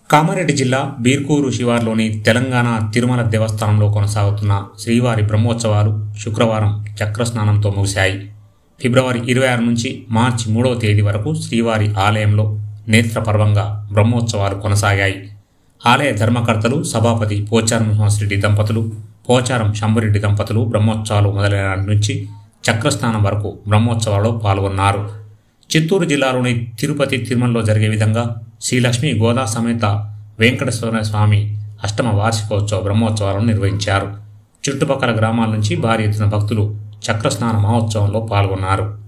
కామారెడ్డి జిల్లా బీర్కూరు శివార్లోని తెలంగాణ తిరుమల దేవస్థానంలో కొనసాగుతున్న శ్రీవారి బ్రహ్మోత్సవాలు శుక్రవారం చక్రస్నానంతో ముగిశాయి ఫిబ్రవరి ఇరవై ఆరు నుంచి మార్చి మూడవ తేదీ వరకు శ్రీవారి ఆలయంలో నేత్రపర్వంగా బ్రహ్మోత్సవాలు కొనసాగాయి ఆలయ ధర్మకర్తలు సభాపతి పోచారం శ్రీనివాసరెడ్డి దంపతులు పోచారం శంభురెడ్డి దంపతులు బ్రహ్మోత్సవాలు మొదలైన నాటి నుంచి చక్రస్నానం వరకు బ్రహ్మోత్సవాల్లో పాల్గొన్నారు చిత్తూరు జిల్లాలోని తిరుపతి తిరుమలలో జరిగే విధంగా శ్రీ లక్ష్మీ గోదా సమేత వెంకటేశ్వర స్వామి అష్టమ వార్షికోత్సవ బ్రహ్మోత్సవాలను నిర్వహించారు చుట్టుపక్కల గ్రామాల నుంచి భారీ ఎత్తున భక్తులు చక్రస్నాన మహోత్సవంలో పాల్గొన్నారు